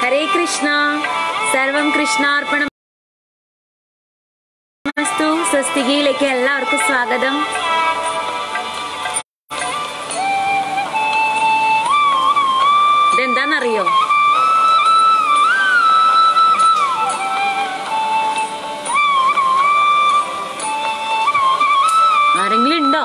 ഹരേ കൃഷ്ണ സർവം കൃഷ്ണാർപ്പണം നമസ്തു സ്വസ്തികയിലേക്ക് എല്ലാവർക്കും സ്വാഗതം ഇതെന്താന്നറിയോ ആരെങ്കിലും ഉണ്ടോ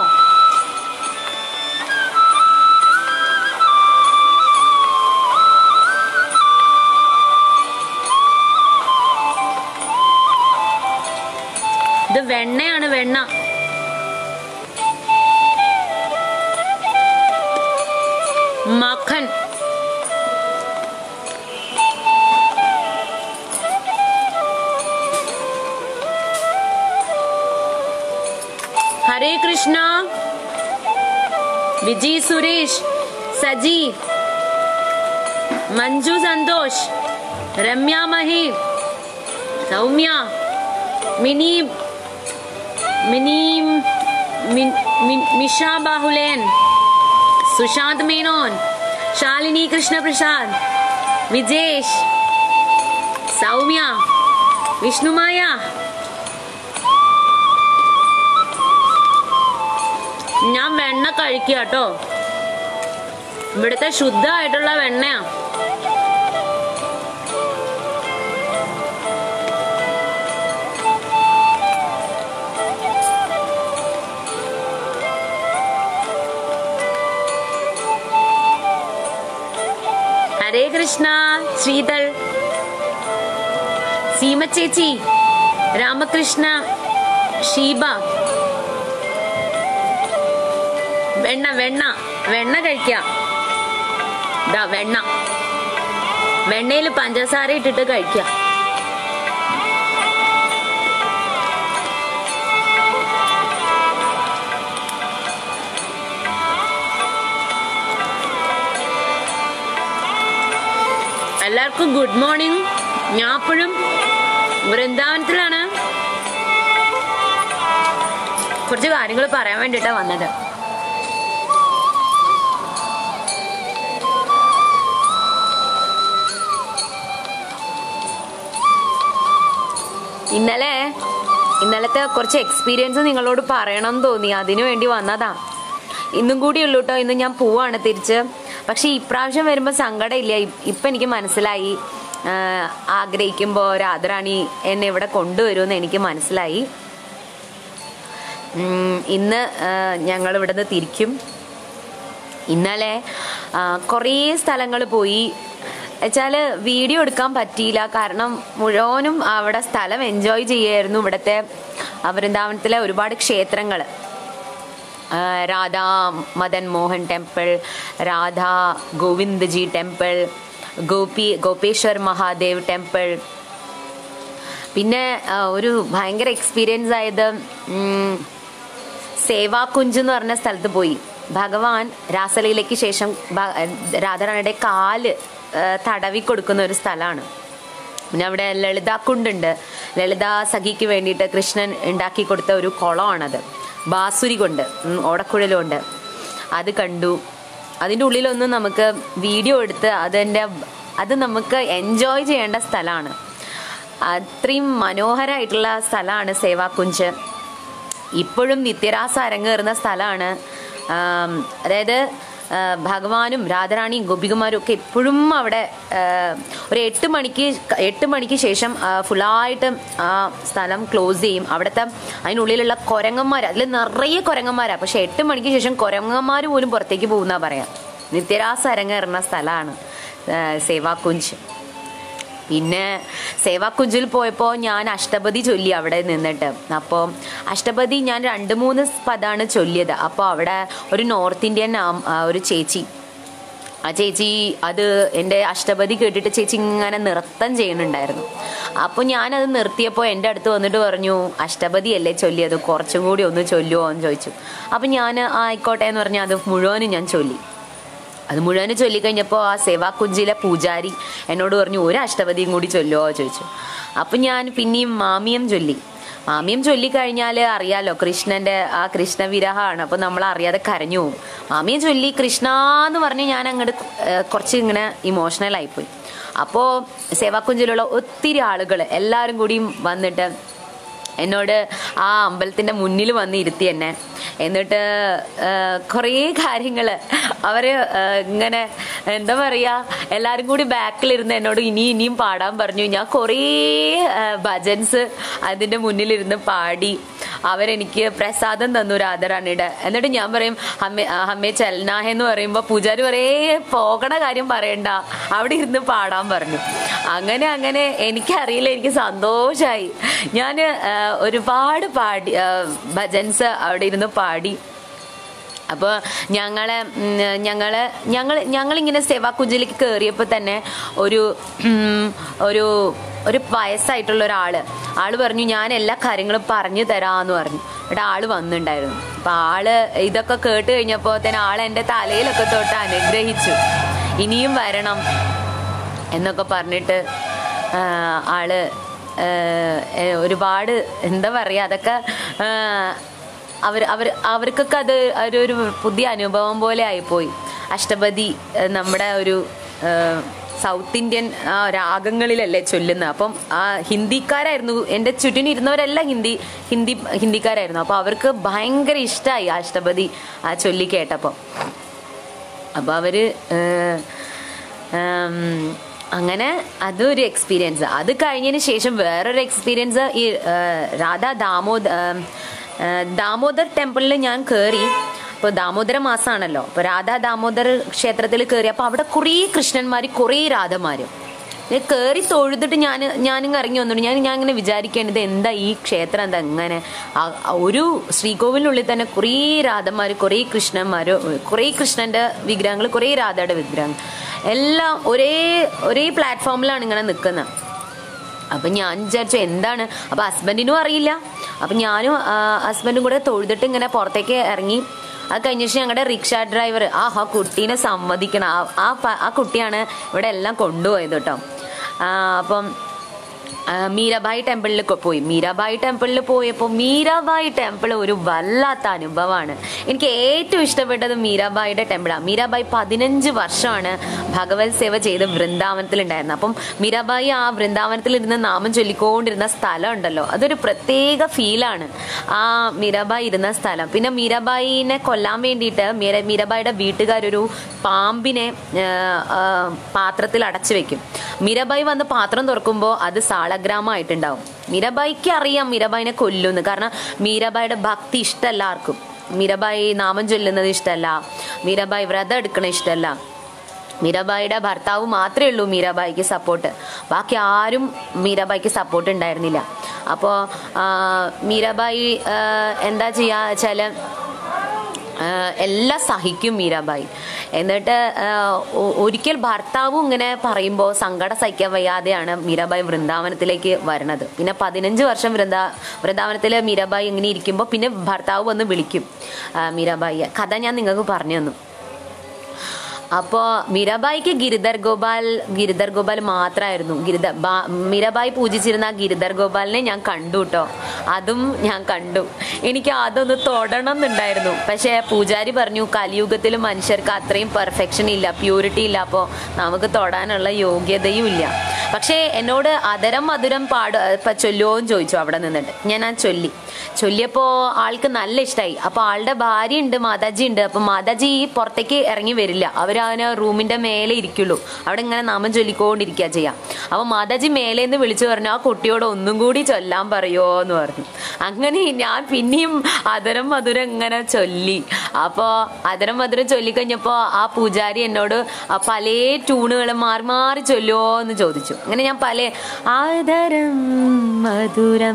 ഇത് വെണ്ണയാണ് വെണ്ണ മഖൻ ഹരേ കൃഷ്ണ വിജി സുരേഷ് സജീവ് മഞ്ജു സന്തോഷ് രമ്യ മഹി സൗമ്യ മിനി മിനി മിൻ- മിൻ- മിഷ ബാഹുലേൻ സുശാന്ത് മേനോൻ ശാലിനി കൃഷ്ണപ്രസാദ് വിജേഷ് സൗമ്യ വിഷ്ണുമായ ഞാൻ വെണ്ണ കഴിക്കുക കേട്ടോ ഇവിടുത്തെ ശുദ്ധമായിട്ടുള്ള വെണ്ണയാ ഹരേ കൃഷ്ണ ശ്രീതൾ സീമ ചേച്ചി രാമകൃഷ്ണ ഷീബ വെണ്ണ വെണ്ണ വെണ്ണ കഴിക്കാം ദാ വെണ്ണ വെണ്ണയിൽ പഞ്ചസാര ഇട്ടിട്ട് കഴിക്കാം എല്ലാവർക്കും ഗുഡ് മോർണിംഗ് ഞാൻ അപ്പോഴും വൃന്ദാവനത്തിലാണ് കുറച്ച് കാര്യങ്ങൾ പറയാൻ വേണ്ടിയിട്ടാണ് വന്നത് ഇന്നലെ ഇന്നലത്തെ കുറച്ച് എക്സ്പീരിയൻസ് നിങ്ങളോട് പറയണം എന്ന് തോന്നി അതിനു വേണ്ടി വന്നതാ ഇന്നും കൂടി ഉള്ളൂ കേട്ടോ ഇന്ന് ഞാൻ പോവാണ് തിരിച്ച് പക്ഷെ ഇപ്രാവശ്യം വരുമ്പോൾ സങ്കടമില്ല ഇ- ഇപ്പം എനിക്ക് മനസ്സിലായി ആ, ആഗ്രഹിക്കുമ്പോൾ രാധറാണി എന്നെ ഇവിടെ കൊണ്ടുവരുമെന്ന് എനിക്ക് മനസ്സിലായി ഉം, ഇന്ന് ഞങ്ങൾ ഇവിടുന്ന് തിരിക്കും ഇന്നലെ ആ, കുറേ സ്ഥലങ്ങൾ പോയി വെച്ചാൽ വീഡിയോ എടുക്കാൻ പറ്റിയില്ല കാരണം മുഴുവനും അവിടെ സ്ഥലം എൻജോയ് ചെയ്യായിരുന്നു ഇവിടുത്തെ വൃന്ദാവനത്തിലെ ഒരുപാട് ക്ഷേത്രങ്ങൾ Radha Madan Mohan temple Radha Govindji temple Gopi Gopeshwar Mahadev temple പിന്നെ ആ, ഒരു ഭയങ്കര എക്സ്പീരിയൻസ് ആയത് ഉം, സേവാകുഞ്ച് എന്ന് പറഞ്ഞ സ്ഥലത്ത് പോയി ഭഗവാൻ രാസലീലയ്ക്ക് ശേഷം ഭ- രാധാറാണിയുടെ കാല് ആ, തടവി കൊടുക്കുന്ന ഒരു സ്ഥലമാണ് പിന്നെ അവിടെ ലളിതാ കുണ്ടുണ്ട് ലളിതാ സഖിക്ക് വേണ്ടിയിട്ട് കൃഷ്ണൻ ഉണ്ടാക്കി കൊടുത്ത ഒരു കുളമാണത് ബാസുരി കൊണ്ട് ഉം, ഓടക്കുഴലുണ്ട് അത് കണ്ടു അതിൻ്റെ ഉള്ളിലൊന്നും നമുക്ക് വീഡിയോ എടുത്ത് അതിൻ്റെ അത് നമുക്ക് എൻജോയ് ചെയ്യേണ്ട സ്ഥലമാണ് അത്രയും മനോഹരമായിട്ടുള്ള സ്ഥലമാണ് സേവാകുഞ്ച് ഇപ്പോഴും നിത്യരാസ അരങ്ങേറുന്ന സ്ഥലമാണ് ആം, അതായത് ആ, ഭഗവാനും രാധാറാണിയും ഗോപികുമാരും ഒക്കെ എപ്പോഴും അവിടെ ആ, ഒരു എട്ട് മണിക്ക് എട്ട് മണിക്ക് ശേഷം ആ, ഫുള്ളായിട്ട് ആ സ്ഥലം ക്ലോസ് ചെയ്യും അവിടുത്തെ അതിനുള്ളിലുള്ള കുരങ്ങന്മാർ അതിൽ നിറയെ കുരങ്ങന്മാരാണ് പക്ഷെ എട്ട് മണിക്ക് ശേഷം കുരങ്ങന്മാർ പോലും പുറത്തേക്ക് പോകുന്ന പറയാം നിത്യരാസ അരങ്ങേറുന്ന സ്ഥലമാണ് ആ, സേവാകുഞ്ച് പിന്നെ സേവാക്കുഞ്ചിൽ പോയപ്പോൾ ഞാൻ അഷ്ടപതി ചൊല്ലി അവിടെ നിന്നിട്ട് അപ്പോൾ അഷ്ടപതി ഞാൻ രണ്ട് മൂന്ന് പദമാണ് ചൊല്ലിയത് അപ്പോൾ അവിടെ ഒരു നോർത്ത് ഇന്ത്യൻ ആം- ആ, ഒരു ചേച്ചി ആ ചേച്ചി അത് എൻ്റെ അഷ്ടപതി കേട്ടിട്ട് ചേച്ചി ഇങ്ങനെ നൃത്തം ചെയ്യുന്നുണ്ടായിരുന്നു അപ്പോൾ ഞാനത് നിർത്തിയപ്പോൾ എൻ്റെ അടുത്ത് വന്നിട്ട് പറഞ്ഞു അഷ്ടപതി അല്ലേ ചൊല്ലിയത് കുറച്ചും കൂടി ഒന്ന് ചൊല്ലുമോ എന്ന് ചോദിച്ചു അപ്പം ഞാൻ ആയിക്കോട്ടെ എന്ന് പറഞ്ഞാൽ അത് മുഴുവനും ഞാൻ ചൊല്ലി അത് മുഴുവനും ചൊല്ലിക്കഴിഞ്ഞപ്പോൾ ആ സേവാക്കുഞ്ചിലെ പൂജാരി എന്നോട് പറഞ്ഞു ഒരു അഷ്ടപതിയും കൂടി ചൊല്ലുമോ ചോദിച്ചു അപ്പം ഞാൻ പിന്നെയും മാമിയം ചൊല്ലി മാമിയും ചൊല്ലിക്കഴിഞ്ഞാൽ അറിയാലോ കൃഷ്ണന്റെ ആ കൃഷ്ണ വിരഹമാണ് അപ്പൊ നമ്മൾ അറിയാതെ കരഞ്ഞു പോകും മാമിയും ചൊല്ലി കൃഷ്ണ എന്ന് പറഞ്ഞ് ഞാൻ അങ്ങോട്ട് കുറച്ച് ഇങ്ങനെ ഇമോഷണൽ ആയിപ്പോയി അപ്പോൾ സേവാക്കുഞ്ചിലുള്ള ഒത്തിരി ആളുകൾ എല്ലാവരും കൂടിയും വന്നിട്ട് എന്നോട് ആ അമ്പലത്തിന്റെ മുന്നിൽ വന്ന് ഇരുത്തി എന്നെ എന്നിട്ട് കുറേ കാര്യങ്ങൾ അവര് ആ, ഇങ്ങനെ എന്താ പറയാ എല്ലാരും കൂടി ബാക്കിലിരുന്ന് എന്നോട് ഇനി ഇനിയും പാടാൻ പറഞ്ഞു ഞാൻ കുറേ ഭജൻസ് അതിന്റെ മുന്നിലിരുന്ന് പാടി അവരെനിക്ക് പ്രസാദം തന്നു രാധാറാണിയുടെ എന്നിട്ട് ഞാൻ പറയും അമ്മേ ആ, അമ്മേ ചലനാഹ എന്ന് പറയുമ്പോൾ പൂജാരി പറയേ പോകണ കാര്യം പറയണ്ട അവിടെ ഇരുന്ന് പാടാൻ പറഞ്ഞു അങ്ങനെ അങ്ങനെ എനിക്കറിയില്ല എനിക്ക് സന്തോഷമായി ഞാൻ ഒരുപാട് പാടി ആ, ഭജൻസ് അവിടെ ഇരുന്ന് പാടി അപ്പോൾ ഞങ്ങളെ ഉം, ഞങ്ങള് ഞങ്ങൾ ഞങ്ങളിങ്ങനെ സേവാക്കുഞ്ചിലേക്ക് കയറിയപ്പോൾ തന്നെ ഒരു ഉം, ഒരു ഒരു വയസ്സായിട്ടുള്ള ഒരാള് ആള് പറഞ്ഞു ഞാൻ എല്ലാ കാര്യങ്ങളും പറഞ്ഞു തരാന്ന് പറഞ്ഞു ഇവിടെ ആള് വന്നിട്ടുണ്ടായിരുന്നു അപ്പൊ ആള് ഇതൊക്കെ കേട്ട് കഴിഞ്ഞപ്പോൾ തന്നെ ആള് എൻ്റെ തലയിലൊക്കെ തൊട്ട് അനുഗ്രഹിച്ചു ഇനിയും വരണം എന്നൊക്കെ പറഞ്ഞിട്ട് ആ, ആള് ആ, ഏ, ഒരുപാട് എന്താ പറയാ അതൊക്കെ ആ, അവർ അവർ അവർക്കൊക്കെ അത് ഒരു ഒരു പുതിയ അനുഭവം പോലെ ആയിപ്പോയി അഷ്ടപതി ആ, നമ്മുടെ ഒരു ആ, സൗത്ത് ഇന്ത്യൻ ആ, രാഗങ്ങളിലല്ലേ ചൊല്ലുന്നത് അപ്പം ആ ഹിന്ദിക്കാരായിരുന്നു എൻ്റെ ചുറ്റിനും ഇരുന്നവരെല്ലാം ഹിന്ദി ഹിന്ദി ഹിന്ദിക്കാരായിരുന്നു അപ്പോൾ അവർക്ക് ഭയങ്കര ഇഷ്ടമായി അഷ്ടപതി ആ ചൊല്ലി കേട്ടപ്പോൾ അപ്പോൾ അവര് ഏഹ്, ഉം, അങ്ങനെ അതൊരു എക്സ്പീരിയൻസ് അത് കഴിഞ്ഞതിന് ശേഷം വേറൊരു എക്സ്പീരിയൻസ് ഈ ഏഹ്, രാധാ ദാമോദ ഏഹ്, ഏഹ്, ദാമോദർ ടെമ്പിളിൽ ഞാൻ കയറി ഇപ്പോൾ ദാമോദര മാസമാണല്ലോ അപ്പോൾ രാധാ ദാമോദർ ക്ഷേത്രത്തിൽ കയറി അപ്പോൾ അവിടെ കുറേ കൃഷ്ണന്മാർ കുറേ രാധമാരും ഞാൻ കയറി തൊഴുതിട്ട് ഞാൻ ഞാനിങ്ങ് ഇറങ്ങി വന്നിട്ട് ഞാൻ ഞാൻ ഇങ്ങനെ വിചാരിക്കേണ്ടത് എന്താ ഈ ക്ഷേത്രം എന്താ ഇങ്ങനെ ആ- ആ ഒരു ശ്രീകോവിലിനുള്ളിൽ തന്നെ കുറേ രാധന്മാർ കുറേ കൃഷ്ണന്മാർ കുറേ കൃഷ്ണന്റെ വിഗ്രഹങ്ങൾ കുറേ രാധയുടെ വിഗ്രഹങ്ങൾ എല്ലാം ഒരേ ഒരേ പ്ലാറ്റ്ഫോമിലാണ് ഇങ്ങനെ നിൽക്കുന്നത് അപ്പൊ ഞാൻ വിചാരിച്ചു എന്താണ് അപ്പൊ ഹസ്ബൻഡിനും അറിയില്ല അപ്പൊ ഞാനും ആ, ഹസ്ബൻഡും കൂടെ തൊഴുതിട്ട് ഇങ്ങനെ പുറത്തേക്ക് ഇറങ്ങി അത് കഴിഞ്ഞ ശേഷം ഞങ്ങളുടെ റിക്ഷ ഡ്രൈവർ ആ ആ കുട്ടീനെ സമ്മതിക്കണം ആ- ആ പ- ആ കുട്ടിയാണ് ഇവിടെ എല്ലാം കൊണ്ടുപോയത് കേട്ടോ ആ, അപ്പം ആ, മീരാബായി ടെമ്പിളിൽ പോയി മീരാബായി ടെമ്പിളിൽ പോയപ്പോൾ മീരാബായി ടെമ്പിൾ ഒരു വല്ലാത്ത അനുഭവമാണ് എനിക്ക് ഏറ്റവും ഇഷ്ടപ്പെട്ടത് മീരാബായിയുടെ ടെമ്പിളാണ് മീരാബായി പതിനഞ്ച് വർഷമാണ് ഭഗവത് സേവ ചെയ്ത് വൃന്ദാവനത്തിൽ ഉണ്ടായിരുന്നത് അപ്പം മീരാബായി ആ വൃന്ദാവനത്തിൽ ഇരുന്ന് നാമം ചൊല്ലിക്കൊണ്ടിരുന്ന സ്ഥലം ഉണ്ടല്ലോ അതൊരു പ്രത്യേക ഫീലാണ് ആ മീരാബായി ഇരുന്ന സ്ഥലം പിന്നെ മീരാബായിനെ കൊല്ലാൻ വേണ്ടിയിട്ട് മീര മീരാബായിയുടെ വീട്ടുകാരൊരു പാമ്പിനെ ആ, ആ, പാത്രത്തിൽ അടച്ചു വെക്കും മീരാബായി വന്ന് പാത്രം തുറക്കുമ്പോൾ അത് സാളഗ്രാമമായിട്ടുണ്ടാവും മീരാബായിക്ക് അറിയാം മീരാബായിനെ കൊല്ലുന്നു കാരണം മീരാബായിയുടെ ഭക്തി ഇഷ്ടമല്ല ആർക്കും മീരാബായി നാമം ചൊല്ലുന്നത് ഇഷ്ടമല്ല മീരാബായി വ്രതം എടുക്കണ ഇഷ്ടമല്ല മീരാബായിയുടെ ഭർത്താവ് മാത്രമേ ഉള്ളൂ മീരാബായിക്ക് സപ്പോർട്ട് ബാക്കി ആരും മീരാബായിക്ക് സപ്പോർട്ട് ഉണ്ടായിരുന്നില്ല അപ്പോൾ മീരാബായി ആ, എന്താ ചെയ്യുക വെച്ചാൽ ആഹ് എല്ലാം സഹിക്കും മീരാബായി എന്നിട്ട് ആഹ് ഒ- ഒരിക്കൽ ഭർത്താവും ഇങ്ങനെ പറയുമ്പോൾ സങ്കടം സഹിക്കാൻ വയ്യാതെയാണ് മീരാബായി വൃന്ദാവനത്തിലേക്ക് വരണത് പിന്നെ പതിനഞ്ച് വർഷം വൃന്ദാ വൃന്ദാവനത്തിൽ മീരാബായി ഇങ്ങനെ ഇരിക്കുമ്പോൾ പിന്നെ ഭർത്താവ് വന്ന് വിളിക്കും ആഹ് മീരാബായിയെ കഥ ഞാൻ നിങ്ങൾക്ക് പറഞ്ഞു തന്നു അപ്പോ മീരാബായിക്ക് ഗിരിധർ ഗോപാൽ ഗിരിധർ ഗോപാൽ മാത്രമായിരുന്നു ഗിരിധ ബാ- മീരാബായി പൂജിച്ചിരുന്ന ആ ഗിരിധർ ഗോപാലിനെ ഞാൻ കണ്ടു കേട്ടോ അതും ഞാൻ കണ്ടു എനിക്ക് അതൊന്ന് തൊടണം എന്നുണ്ടായിരുന്നു പക്ഷേ പൂജാരി പറഞ്ഞു കലിയുഗത്തിൽ മനുഷ്യർക്ക് അത്രയും പെർഫെക്ഷൻ ഇല്ല പ്യൂരിറ്റി ഇല്ല അപ്പോൾ നമുക്ക് തൊടാനുള്ള യോഗ്യതയും ഇല്ല പക്ഷേ എന്നോട് അതരം മധുരം പാട് ഇപ്പൊ ചൊല്ലുമോ എന്ന് ചോദിച്ചു അവിടെ നിന്നിട്ട് ഞാൻ ആ ചൊല്ലി ചൊല്ലിയപ്പോ ആൾക്ക് നല്ല ഇഷ്ടമായി അപ്പൊ ആളുടെ ഭാര്യ ഉണ്ട് മാതാജി ഉണ്ട് അപ്പൊ മാതാജി പുറത്തേക്ക് ഇറങ്ങി വരില്ല അവർ അവന് റൂമിന്റെ മേലെ ഇരിക്കുള്ളൂ അവിടെ ഇങ്ങനെ നാമം ചൊല്ലിക്കൊണ്ടിരിക്കുക ചെയ്യാം അപ്പൊ മാതാജി മേലെ നിന്ന് വിളിച്ചു പറഞ്ഞു ആ കുട്ടിയോട് ഒന്നും കൂടി ചൊല്ലാൻ പറയോ എന്ന് പറഞ്ഞു അങ്ങനെ ഞാൻ പിന്നെയും അതരം മധുരം ഇങ്ങനെ ചൊല്ലി അപ്പോ അതരം മധുരം ചൊല്ലിക്കഴിഞ്ഞപ്പോ ആ പൂജാരി എന്നോട് ആ പല ട്യൂണുകൾ മാറി മാറി ചൊല്ലുവോ എന്ന് ചോദിച്ചു അങ്ങനെ ഞാൻ പല ആദരം മധുരം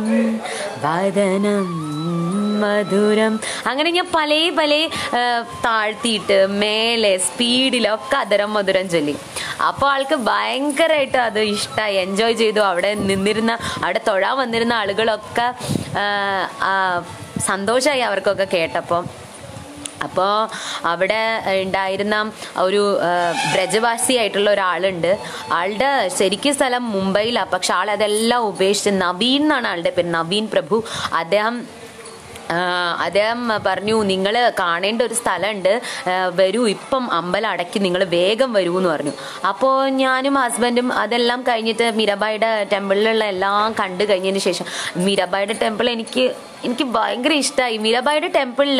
വദനം മധുരം അങ്ങനെ ഞാൻ പല പല ആ, താഴ്ത്തിയിട്ട് മേലെ സ്പീഡിലൊക്കെ അതരം മധുരം ചൊല്ലി അപ്പോൾ ആൾക്ക് ഭയങ്കരമായിട്ട് അത് ഇഷ്ടമായി എൻജോയ് ചെയ്തു അവിടെ നിന്നിരുന്ന അവിടെ തൊഴാൻ വന്നിരുന്ന ആളുകളൊക്കെ ആ, ആ, സന്തോഷമായി അവർക്കൊക്കെ കേട്ടപ്പോൾ അപ്പോൾ അവിടെ ഉണ്ടായിരുന്ന ഒരു ആ, ബ്രജവാസിയായിട്ടുള്ള ഒരാളുണ്ട് ആളുടെ ശരിക്കും സ്ഥലം മുംബൈയിലാണ് പക്ഷെ ആൾ അതെല്ലാം ഉപേക്ഷിച്ച് നവീൻ എന്നാണ് ആളുടെ പേര് നവീൻ പ്രഭു അദ്ദേഹം ആ, അദ്ദേഹം പറഞ്ഞു നിങ്ങൾ കാണേണ്ട ഒരു സ്ഥലമുണ്ട് ആ, വരൂ ഇപ്പം അമ്പലം അടക്കി നിങ്ങൾ വേഗം വരൂ എന്ന് പറഞ്ഞു അപ്പോൾ ഞാനും ഹസ്ബൻഡും അതെല്ലാം കഴിഞ്ഞിട്ട് മീരാബായിയുടെ ടെമ്പിളിലുള്ള എല്ലാം കണ്ടു കഴിഞ്ഞതിന് ശേഷം മീരാബായിയുടെ ടെമ്പിൾ എനിക്ക് എനിക്ക് ഭയങ്കര ഇഷ്ടമായി മീരാബായിയുടെ ടെമ്പിളിൽ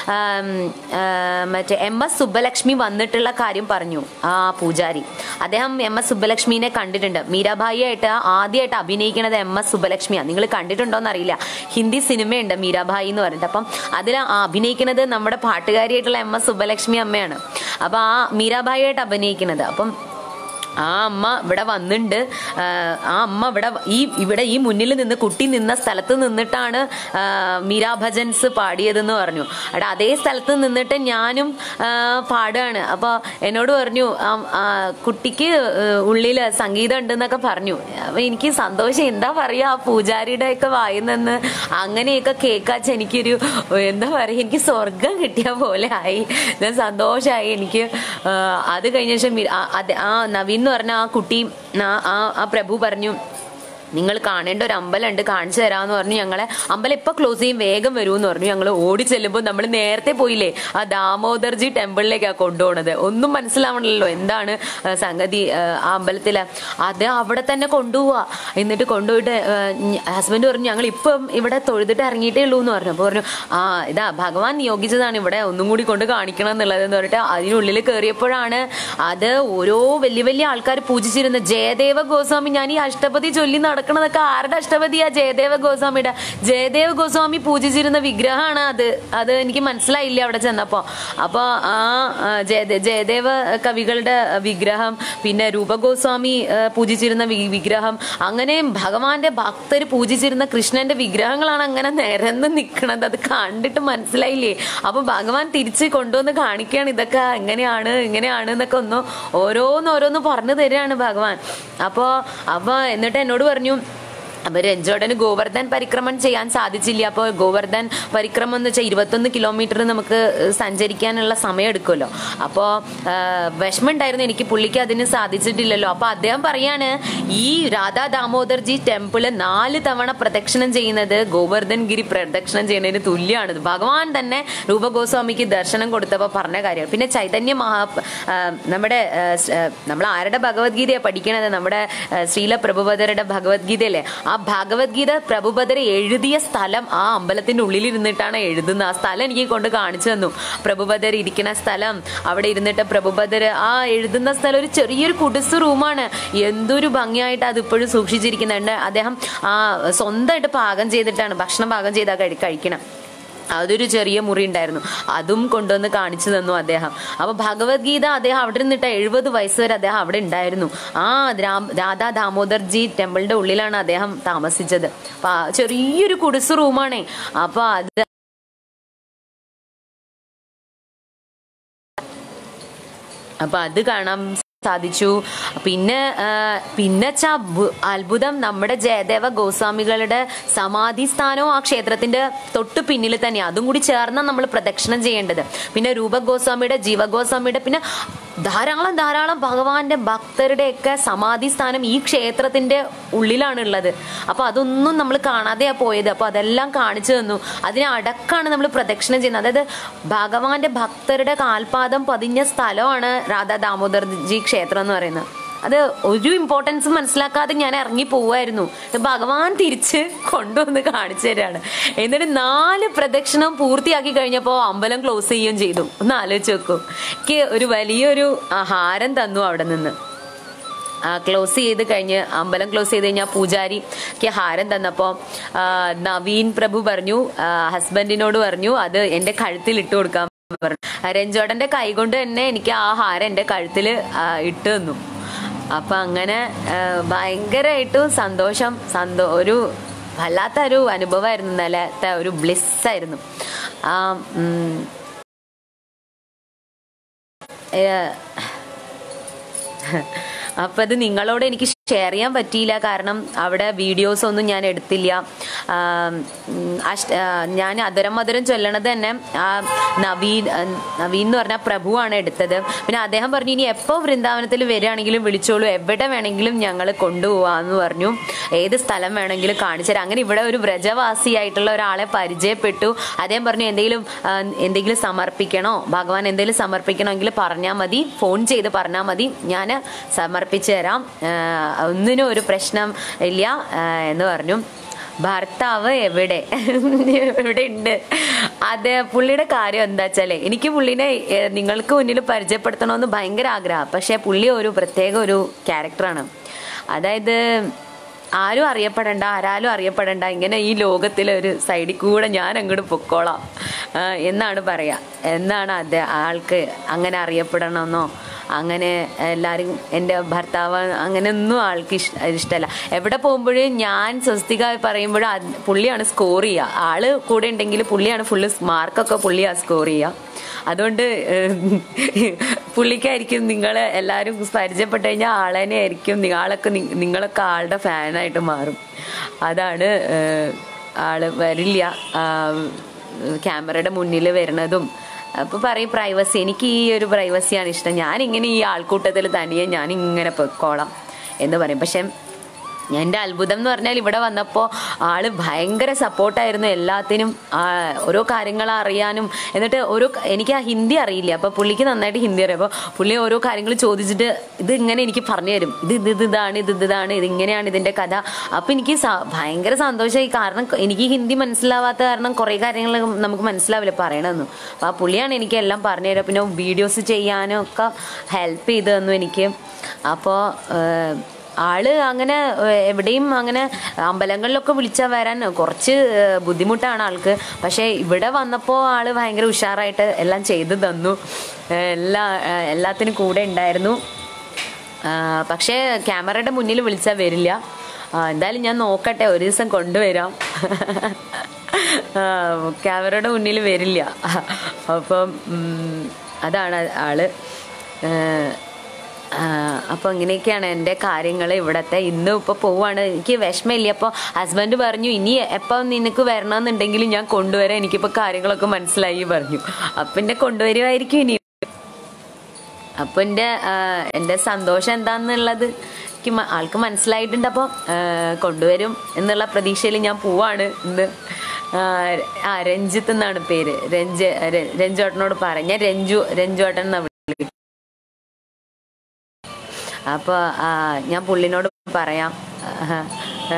മറ്റേ എം എസ് സുബ്ബലക്ഷ്മി വന്നിട്ടുള്ള കാര്യം പറഞ്ഞു ആ പൂജാരി അദ്ദേഹം എം എസ് സുബ്ബലക്ഷ്മിനെ കണ്ടിട്ടുണ്ട് മീരാബായിയായിട്ട് ആദ്യമായിട്ട് അഭിനയിക്കുന്നത് എം എസ് സുബ്ബലക്ഷ്മിയാണ് നിങ്ങൾ കണ്ടിട്ടുണ്ടോ എന്നറിയില്ല ഹിന്ദി സിനിമയുണ്ട് മീരാബായി എന്ന് പറഞ്ഞിട്ട് അപ്പം അതിൽ അഭിനയിക്കുന്നത് നമ്മുടെ പാട്ടുകാരിയായിട്ടുള്ള എം എസ് സുബ്ബലക്ഷ്മി അമ്മയാണ് അപ്പം ആ മീരാബായിയായിട്ട് അഭിനയിക്കുന്നത് അപ്പം ആ അമ്മ ഇവിടെ വന്നിട്ടുണ്ട് ആ, ആ അമ്മ ഇവിടെ ഈ ഇവിടെ ഈ മുന്നിൽ നിന്ന് കുട്ടി നിന്ന സ്ഥലത്ത് നിന്നിട്ടാണ് ആ, മീരാ ഭജൻസ് പാടിയതെന്ന് പറഞ്ഞു അവിടെ അതേ സ്ഥലത്ത് നിന്നിട്ട് ഞാനും ആ, പാടുകയാണ് അപ്പോൾ എന്നോട് പറഞ്ഞു ആ, ആ, കുട്ടിക്ക് ഉള്ളിൽ സംഗീതം ഉണ്ടെന്നൊക്കെ പറഞ്ഞു അപ്പൊ എനിക്ക് സന്തോഷം എന്താ പറയാ ആ പൂജാരിയുടെ ഒക്കെ വായുന്നെന്ന് അങ്ങനെയൊക്കെ കേൾക്കാച്ച എനിക്കൊരു എന്താ പറയാ എനിക്ക് സ്വർഗം കിട്ടിയ പോലെ ആയി ഞാൻ സന്തോഷമായി എനിക്ക് ആ, അത് കഴിഞ്ഞ ശേഷം മി- ആ- അത് ആ നവീൻ എന്ന് പറഞ്ഞ ആ കുട്ടി ആ- ആ ആ പ്രഭു പറഞ്ഞു നിങ്ങൾ കാണേണ്ട ഒരു അമ്പലം ഉണ്ട് കാണിച്ചു തരാമെന്ന് പറഞ്ഞു ഞങ്ങളെ അമ്പലം ഇപ്പൊ ക്ലോസ് ചെയ്യും വേഗം വരൂ എന്ന് പറഞ്ഞു ഞങ്ങൾ ഓടി ചെല്ലുമ്പോൾ നമ്മൾ നേരത്തെ പോയില്ലേ ആ ദാമോദർജി ടെമ്പിളിലേക്കാണ് കൊണ്ടുപോണത് ഒന്നും മനസ്സിലാവണല്ലോ എന്താണ് ആ, സംഗതി ആ, ആ അമ്പലത്തില് അത് അവിടെ തന്നെ കൊണ്ടുപോവാ എന്നിട്ട് കൊണ്ടുപോയിട്ട് ഹസ്ബൻഡ് പറഞ്ഞു ഞങ്ങൾ ഇപ്പം ഇവിടെ തൊഴുതിട്ട് ഇറങ്ങിയിട്ടേ ഉള്ളൂ എന്ന് പറഞ്ഞു അപ്പോൾ പറഞ്ഞു ആ ഇതാ ഭഗവാൻ നിയോഗിച്ചതാണ് ഇവിടെ ഒന്നും കൂടി കൊണ്ട് കാണിക്കണം എന്നുള്ളത് എന്ന് പറഞ്ഞിട്ട് അതിനുള്ളിൽ കയറിയപ്പോഴാണ് അത് ഓരോ വലിയ വലിയ ആൾക്കാർ പൂജിച്ചിരുന്ന ജയദേവ ഗോസ്വാമി ഞാൻ ഈ അഷ്ടപതി ചൊല്ലി നടക്കണതൊക്കെ ആരുടെ അഷ്ടപതിയാ ജയദേവ ഗോസ്വാമിയുടെ ജയദേവ ഗോസ്വാമി പൂജിച്ചിരുന്ന വിഗ്രഹമാണ് അത് അത് എനിക്ക് മനസ്സിലായില്ല അവിടെ ചെന്നപ്പോ അപ്പൊ ആ ആ, ജയദേ- ജയദേവ കവികളുടെ വിഗ്രഹം പിന്നെ രൂപഗോസ്വാമി ആ, പൂജിച്ചിരുന്ന വി- വിഗ്രഹം അങ്ങനെ ഭഗവാന്റെ ഭക്തർ പൂജിച്ചിരുന്ന കൃഷ്ണന്റെ വിഗ്രഹങ്ങളാണ് അങ്ങനെ നിരന്ന് നിൽക്കണത് അത് കണ്ടിട്ട് മനസ്സിലായില്ലേ അപ്പൊ ഭഗവാൻ തിരിച്ച് കൊണ്ടുവന്ന് കാണിക്കുകയാണ് ഇതൊക്കെ എങ്ങനെയാണ് ഇങ്ങനെയാണ് എന്നൊക്കെ ഒന്ന് ഓരോന്നോരോന്ന് പറഞ്ഞു തരികയാണ് ഭഗവാൻ അപ്പോ അപ്പൊ എന്നിട്ട് എന്നോട് പറഞ്ഞു അപ്പൊ രഞ്ജോടന് ഗോവർദ്ധൻ പരിക്രമണം ചെയ്യാൻ സാധിച്ചില്ല അപ്പോൾ ഗോവർദ്ധൻ പരിക്രമം എന്ന് വെച്ചാൽ ഇരുപത്തൊന്ന് കിലോമീറ്റർ നമുക്ക് സഞ്ചരിക്കാനുള്ള സമയം എടുക്കുമല്ലോ അപ്പോൾ വിഷമം ഉണ്ടായിരുന്നു എനിക്ക് പുള്ളിക്ക് അതിന് സാധിച്ചിട്ടില്ലല്ലോ അപ്പൊ അദ്ദേഹം പറയാണ് ഈ രാധാ ദാമോദർജി ടെമ്പിള് നാല് തവണ പ്രദക്ഷിണം ചെയ്യുന്നത് ഗോവർദ്ധൻ ഗിരി പ്രദക്ഷിണം ചെയ്യുന്നതിന് തുല്യമാണ് ഭഗവാൻ തന്നെ രൂപഗോസ്വാമിക്ക് ദർശനം കൊടുത്തപ്പോൾ പറഞ്ഞ കാര്യം പിന്നെ ചൈതന്യ മഹാ ആ, നമ്മുടെ ആ, സ്- ആ, നമ്മൾ ആരുടെ ഭഗവത്ഗീതയാണ് പഠിക്കണത് നമ്മുടെ ആ, ശ്രീല പ്രഭുപദരുടെ ഭഗവത്ഗീതയല്ലേ ആ ഭഗവത്ഗീത പ്രഭുപദർ എഴുതിയ സ്ഥലം ആ അമ്പലത്തിന്റെ ഉള്ളിൽ ഇരുന്നിട്ടാണ് എഴുതുന്നത് ആ സ്ഥലം എനിക്ക് കൊണ്ട് കാണിച്ചു തന്നു പ്രഭുപദർ ഇരിക്കുന്ന സ്ഥലം അവിടെ ഇരുന്നിട്ട് പ്രഭുപദർ ആ എഴുതുന്ന സ്ഥലം ഒരു ചെറിയൊരു കുടിസ് റൂമാണ് എന്തൊരു ഭംഗിയായിട്ട് അത് ഇപ്പോഴും സൂക്ഷിച്ചിരിക്കുന്നുണ്ട് അദ്ദേഹം ആ സ്വന്തമായിട്ട് പാകം ചെയ്തിട്ടാണ് ഭക്ഷണം പാകം ചെയ്താൽ കഴി കഴിക്കണം അതൊരു ചെറിയ മുറി ഉണ്ടായിരുന്നു അതും കൊണ്ടുവന്ന് കാണിച്ചു തന്നു അദ്ദേഹം അപ്പൊ ഭഗവത്ഗീത അദ്ദേഹം അവിടെ നിന്നിട്ട് എഴുപത് വയസ്സ് വരെ അദ്ദേഹം അവിടെ ഉണ്ടായിരുന്നു ആ രാം രാധാ ദാമോദർജി ടെമ്പിളിന്റെ ഉള്ളിലാണ് അദ്ദേഹം താമസിച്ചത് അപ്പൊ ആ ചെറിയൊരു കുടിസ് റൂമാണേ അപ്പൊ അത് അപ്പൊ അത് കാണാൻ സാധിച്ചു പിന്നെ ആ, പിന്നെ ച്ചാ ബു- അത്ഭുതം നമ്മുടെ ജയദേവ ഗോസ്വാമികളുടെ സമാധി സ്ഥാനവും ആ ക്ഷേത്രത്തിന്റെ തൊട്ട് പിന്നിൽ തന്നെയാണ് അതും കൂടി ചേർന്നാണ് നമ്മൾ പ്രദക്ഷിണം ചെയ്യേണ്ടത് പിന്നെ രൂപ ഗോസ്വാമിയുടെ ജീവ ഗോസ്വാമിയുടെ പിന്നെ ധാരാളം ധാരാളം ഭഗവാന്റെ ഭക്തരുടെയൊക്കെ സമാധി സ്ഥാനം ഈ ക്ഷേത്രത്തിന്റെ ഉള്ളിലാണ് ഉള്ളത് അപ്പൊ അതൊന്നും നമ്മൾ കാണാതെയാ പോയത് അപ്പൊ അതെല്ലാം കാണിച്ചു തന്നു അതിനെ അടക്കാണ് നമ്മൾ പ്രദക്ഷിണം ചെയ്യുന്നത് അതായത് ഭഗവാന്റെ ഭക്തരുടെ കാൽപാദം പതിഞ്ഞ സ്ഥലമാണ് രാധാ ദാമോദർജി ക്ഷേത്രം എന്ന് പറയുന്നത് അത് ഒരു ഇമ്പോർട്ടൻസ് മനസ്സിലാക്കാതെ ഞാൻ ഇറങ്ങി പോവായിരുന്നു ഇത് ഭഗവാൻ തിരിച്ച് കൊണ്ടുവന്ന് കാണിച്ചു തരാണ് എന്നിട്ട് നാല് പ്രദക്ഷിണം പൂർത്തിയാക്കി കഴിഞ്ഞപ്പോൾ അമ്പലം ക്ലോസ് ചെയ്യുകയും ചെയ്തു ഒന്ന് ആലോചിച്ച് നോക്കൂ എനിക്ക് ഒരു വലിയൊരു ആഹാരം തന്നു അവിടെ നിന്ന് ക്ലോസ് ചെയ്ത് കഴിഞ്ഞ് അമ്പലം ക്ലോസ് ചെയ്ത് കഴിഞ്ഞാൽ പൂജാരിക്ക് ഹാരം തന്നപ്പോൾ നവീൻ പ്രഭു പറഞ്ഞു ആ, ഹസ്ബൻഡിനോട് പറഞ്ഞു അത് എൻ്റെ കഴുത്തിൽ ഇട്ട് കൊടുക്കാൻ പറഞ്ഞു രഞ്ജോടന്റെ കൈ കൊണ്ട് തന്നെ എനിക്ക് ആ ഹാരം എൻ്റെ കഴുത്തിൽ ഇട്ട് തന്നു അപ്പൊ അങ്ങനെ ആ, ഭയങ്കരമായിട്ടും സന്തോഷം സന്തോ ഒരു വല്ലാത്ത ഒരു അനുഭവമായിരുന്നു ഇന്നലത്തെ ഒരു ബ്ലിസ് ആയിരുന്നു ആ ഉം, ഏ, അപ്പൊ അത് നിങ്ങളോട് എനിക്ക് ഷെയർ ചെയ്യാൻ പറ്റിയില്ല കാരണം അവിടെ വീഡിയോസ് ഒന്നും ഞാൻ എടുത്തില്ല ആ, ഉം, അഷ്ട ആ, ഞാൻ അതരം മധുരം ചൊല്ലണത് തന്നെ ആ നവീൻ ആ, നവീൻ എന്ന് പറഞ്ഞ പ്രഭുവാണ് എടുത്തത് പിന്നെ അദ്ദേഹം പറഞ്ഞു ഇനി എപ്പോൾ വൃന്ദാവനത്തിൽ വരികയാണെങ്കിലും വിളിച്ചോളൂ എവിടെ വേണമെങ്കിലും ഞങ്ങൾ കൊണ്ടുപോവാന്ന് പറഞ്ഞു ഏത് സ്ഥലം വേണമെങ്കിലും കാണിച്ചു തരാം അങ്ങനെ ഇവിടെ ഒരു വ്രജവാസിയായിട്ടുള്ള ഒരാളെ പരിചയപ്പെട്ടു അദ്ദേഹം പറഞ്ഞു എന്തെങ്കിലും ആ, എന്തെങ്കിലും സമർപ്പിക്കണോ ഭഗവാൻ എന്തെങ്കിലും സമർപ്പിക്കണമെങ്കിൽ പറഞ്ഞാൽ മതി ഫോൺ ചെയ്ത് പറഞ്ഞാൽ മതി ഞാൻ സമർപ്പിച്ചു തരാം ആ, ഒന്നിനും ഒരു പ്രശ്നം ഇല്ല ആ, എന്ന് പറഞ്ഞു ഭർത്താവ് എവിടെ എവിടെ ഉണ്ട് അത് പുള്ളിയുടെ കാര്യം എന്താ വെച്ചാലേ എനിക്ക് പുള്ളിനെ ഏ, നിങ്ങൾക്ക് മുന്നിൽ പരിചയപ്പെടുത്തണമെന്ന് ഭയങ്കര ആഗ്രഹം പക്ഷെ പുള്ളി ഒരു പ്രത്യേക ഒരു ക്യാരക്ടറാണ് അതായത് ആരും അറിയപ്പെടണ്ട ആരാലും അറിയപ്പെടണ്ട ഇങ്ങനെ ഈ ലോകത്തിലെ ഒരു സൈഡിൽ കൂടെ ഞാൻ അങ്ങോട്ട് പൊക്കോളാം ആ, എന്നാണ് പറയാ എന്നാണ് അത് ആൾക്ക് അങ്ങനെ അറിയപ്പെടണമെന്നോ അങ്ങനെ എല്ലാവരും എൻ്റെ ഭർത്താവ് അങ്ങനെയൊന്നും ആൾക്ക് ഇഷ്ട ഇഷ്ടമല്ല എവിടെ പോകുമ്പോഴും ഞാൻ സ്വസ്തിക പറയുമ്പോഴും അത് പുള്ളിയാണ് സ്കോർ ചെയ്യുക ആള് കൂടെ ഉണ്ടെങ്കിൽ പുള്ളിയാണ് ഫുള്ള് മാർക്കൊക്കെ പുള്ളിയാണ് സ്കോർ ചെയ്യുക അതുകൊണ്ട് ഏഹ്, പുള്ളിക്കായിരിക്കും നിങ്ങൾ എല്ലാവരും പരിചയപ്പെട്ട് കഴിഞ്ഞാൽ ആളെന്നെ ആയിരിക്കും നി- ആളൊക്കെ നി- നിങ്ങളൊക്കെ ആളുടെ ഫാനായിട്ട് മാറും അതാണ് ഏഹ്, ആള് വരില്ല ആ, ക്യാമറയുടെ മുന്നിൽ വരുന്നതും അപ്പൊ പറയും പ്രൈവസി എനിക്ക് ഈ ഒരു പ്രൈവസിയാണ് ഇഷ്ടം ഞാൻ ഇങ്ങനെ ഈ ആൾക്കൂട്ടത്തിൽ തനിയെ ഞാൻ ഇങ്ങനെ പൊക്കോളാം എന്ന് പറയും പക്ഷെ എൻ്റെ അത്ഭുതം എന്ന് പറഞ്ഞാൽ ഇവിടെ വന്നപ്പോൾ ആള് ഭയങ്കര സപ്പോർട്ടായിരുന്നു എല്ലാത്തിനും ആ, ഓരോ കാര്യങ്ങൾ അറിയാനും എന്നിട്ട് ഓരോ എനിക്ക് ആ ഹിന്ദി അറിയില്ല അപ്പോൾ പുള്ളിക്ക് നന്നായിട്ട് ഹിന്ദി അറിയാം അപ്പോൾ പുള്ളി ഓരോ കാര്യങ്ങൾ ചോദിച്ചിട്ട് ഇത് ഇങ്ങനെ എനിക്ക് പറഞ്ഞു തരും ഇത് ഇത് ഇത് ഇതാണ് ഇത് ഇത് ഇതാണ് ഇത് ഇങ്ങനെയാണ് ഇതിൻ്റെ കഥ അപ്പോൾ എനിക്ക് സ- ഭയങ്കര സന്തോഷമായി കാരണം എനിക്ക് ഹിന്ദി മനസ്സിലാവാത്ത കാരണം കുറേ കാര്യങ്ങൾ നമുക്ക് മനസ്സിലാവില്ല പറയണമെന്നും അപ്പോൾ ആ പുള്ളിയാണ് എനിക്ക് എല്ലാം പറഞ്ഞു തരിക പിന്നെ വീഡിയോസ് ചെയ്യാനും ഒക്കെ ഹെൽപ്പ് ചെയ്തു തന്നു എനിക്ക് അപ്പോൾ ആള് അങ്ങനെ ഏഹ്, എവിടെയും അങ്ങനെ അമ്പലങ്ങളിലൊക്കെ വിളിച്ചാൽ വരാൻ കുറച്ച് ഏഹ്, ബുദ്ധിമുട്ടാണ് ആൾക്ക് പക്ഷേ ഇവിടെ വന്നപ്പോൾ ആള് ഭയങ്കര ഉഷാറായിട്ട് എല്ലാം ചെയ്തു തന്നു ഏഹ്, എല്ലാ ഏഹ്, എല്ലാത്തിനും കൂടെ ഉണ്ടായിരുന്നു ആഹ്, പക്ഷേ ക്യാമറയുടെ മുന്നിൽ വിളിച്ചാൽ വരില്ല ആഹ്, എന്തായാലും ഞാൻ നോക്കട്ടെ ഒരു ദിവസം കൊണ്ടുവരാം ആഹ്, ക്യാമറയുടെ മുന്നിൽ വരില്ല അപ്പം ഉം, അതാണ് ആള് ഏഹ്, അപ്പോൾ ഇങ്ങനെയൊക്കെയാണ് എൻ്റെ കാര്യങ്ങൾ ഇവിടത്തെ ഇന്ന് ഇപ്പോൾ പോവാണ് എനിക്ക് വിഷമമില്ല അപ്പോൾ ഹസ്ബൻഡ് പറഞ്ഞു ഇനി എപ്പം നിനക്ക് വരണമെന്നുണ്ടെങ്കിൽ ഞാൻ കൊണ്ടുവരാം എനിക്കിപ്പോൾ കാര്യങ്ങളൊക്കെ മനസ്സിലായി പറഞ്ഞു അപ്പം എന്നെ കൊണ്ടുവരുമായിരിക്കും ഇനി അപ്പൊ എൻ്റെ എൻ്റെ സന്തോഷം എന്താന്നുള്ളത് എനിക്ക് മ- ആൾക്ക് മനസ്സിലായിട്ടുണ്ട് അപ്പോൾ കൊണ്ടുവരും എന്നുള്ള പ്രതീക്ഷയിൽ ഞാൻ പോവാണ് ഇന്ന് ആ, ആ രഞ്ജിത്ത് എന്നാണ് പേര് രഞ്ജ് ര- രഞ്ജുവേട്ടനോട് പറയാം ഞാൻ രഞ്ജു രഞ്ജുവേട്ടൻ എന്നാ വിളിക്കുന്നത് അപ്പോൾ ഞാൻ പുള്ളിനോട് പറയാം ആ, ആ,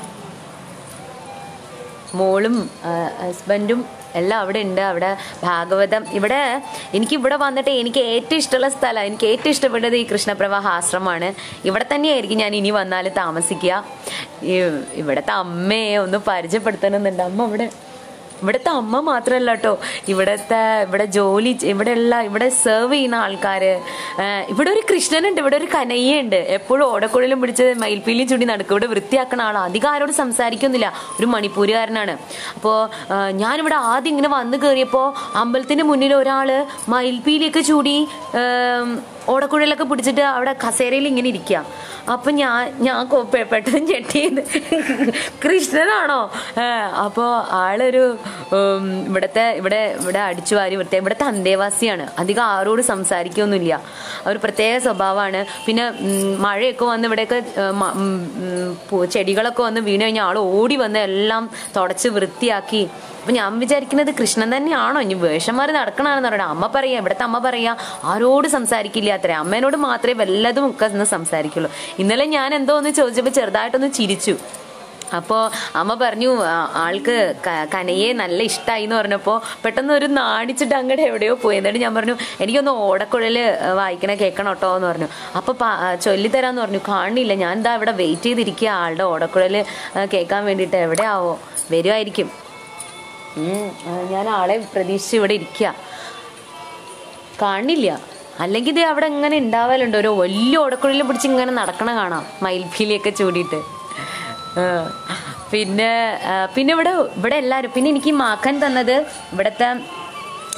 മോളും ആ, ഹസ്ബൻഡും എല്ലാം അവിടെ ഉണ്ട് അവിടെ ഭാഗവതം ഇവിടെ എനിക്ക് ഇവിടെ വന്നിട്ട് എനിക്ക് ഏറ്റവും ഇഷ്ടമുള്ള സ്ഥലം എനിക്ക് ഏറ്റവും ഇഷ്ടപ്പെട്ടത് ഈ കൃഷ്ണപ്രവാഹ ആശ്രമമാണ് ഇവിടെ തന്നെയായിരിക്കും ഞാൻ ഇനി വന്നാൽ താമസിക്കുക ഈ ഇവിടുത്തെ അമ്മയെ ഒന്ന് പരിചയപ്പെടുത്തണമെന്നുണ്ട് അമ്മ ഇവിടെ ഇവിടുത്തെ അമ്മ മാത്രമല്ല കേട്ടോ ഇവിടുത്തെ ഇവിടെ ജോലി ചെ- ഇവിടെയുള്ള ഇവിടെ സെർവ് ചെയ്യുന്ന ആൾക്കാര് ഏഹ് ഇവിടെ ഒരു കൃഷ്ണനുണ്ട് ഇവിടെ ഒരു കനയ്യുണ്ട് എപ്പോഴും ഓടക്കുഴലും പിടിച്ച് മയിൽപ്പീലി ചുടി നടക്കും ഇവിടെ വൃത്തിയാക്കണ ആളാണ് അധികം ആരോട് സംസാരിക്കുന്നില്ല ഒരു മണിപ്പൂരുകാരനാണ് അപ്പോൾ ഞാനിവിടെ ആദ്യം ഇങ്ങനെ വന്നു കയറിയപ്പോൾ അമ്പലത്തിന്റെ മുന്നിൽ ഒരാള് മയിൽപ്പീലിയൊക്കെ ചൂടി ഏം, ഓടക്കുഴലൊക്കെ പിടിച്ചിട്ട് അവിടെ കസേരയിൽ ഇങ്ങനെ ഇരിക്കുക അപ്പൊ ഞാൻ ഞാൻ കൊ- പെ- പെട്ടെന്ന് ഞെട്ടിയത് കൃഷ്ണനാണോ ഏഹ് അപ്പോ ആളൊരു ഉം, ഇവിടത്തെ ഇവിടെ ഇവിടെ അടിച്ചു വാരി വൃത്തിയായി ഇവിടുത്തെ അന്തേവാസിയാണ് അധികം ആരോട് സംസാരിക്കൊന്നുമില്ല ഒരു പ്രത്യേക സ്വഭാവമാണ് പിന്നെ ഉം, മഴയൊക്കെ വന്ന് ഇവിടെയൊക്കെ ഏഹ്, മ- ഉം, ഉം, പൂ- ചെടികളൊക്കെ വന്ന് വീണ് കഴിഞ്ഞാൽ ആൾ ഓടി വന്ന് എല്ലാം തുടച്ച് വൃത്തിയാക്കി അപ്പൊ ഞാൻ വിചാരിക്കുന്നത് കൃഷ്ണൻ തന്നെയാണോ ഇനി വേഷം മാറി നടക്കണമെന്ന് പറയണം അമ്മ പറയാ ഇവിടുത്തെ അമ്മ പറയാ ആരോട് സംസാരിക്കില്ല അത്രേ അമ്മേനോട് മാത്രമേ വല്ലതും ഒക്കെ ഒന്ന് സംസാരിക്കുള്ളൂ ഇന്നലെ ഞാൻ എന്തോ ഒന്ന് ചോദിച്ചപ്പോൾ ചെറുതായിട്ടൊന്ന് ചിരിച്ചു അപ്പോൾ അമ്മ പറഞ്ഞു "ആ- ആൾക്ക് ക- കനയെ നല്ല ഇഷ്ടമായി എന്ന് പറഞ്ഞപ്പോൾ പെട്ടെന്ന് ഒരു നാണിച്ചിട്ട് അങ്ങോട്ട് എവിടെയോ പോയി എന്നിട്ട് ഞാൻ പറഞ്ഞു എനിക്കൊന്ന് ഓടക്കുഴല് വായിക്കണ കേൾക്കണം കേട്ടോ എന്ന് പറഞ്ഞു അപ്പോൾ ചൊല്ലിത്തരാന്ന് പറഞ്ഞു കാണില്ല ഞാൻ എന്താ ഇവിടെ വെയിറ്റ് ചെയ്തിരിക്കുക ആളുടെ ഓടക്കുഴല് ആ, കേൾക്കാൻ വേണ്ടിയിട്ട് എവിടെയാവോ വരുമായിരിക്കും ഉം, ആ, ഞാൻ ആളെ പ്രതീക്ഷിച്ച് ഇവിടെ ഇരിക്കുക കാണില്ല അല്ലെങ്കിൽ ഇത് അവിടെ ഇങ്ങനെ ഉണ്ടാവലുണ്ട് ഒരു വലിയ ഓടക്കുഴലിൽ പിടിച്ച് ഇങ്ങനെ നടക്കണ കാണാം മയിൽപ്പീലിയൊക്കെ ചൂടിയിട്ട് ആ, പിന്നെ ആ, പിന്നെ ഇവിടെ ഇവിടെ എല്ലാവരും പിന്നെ എനിക്ക് ഈ മാക്കൻ തന്നത് ഇവിടുത്തെ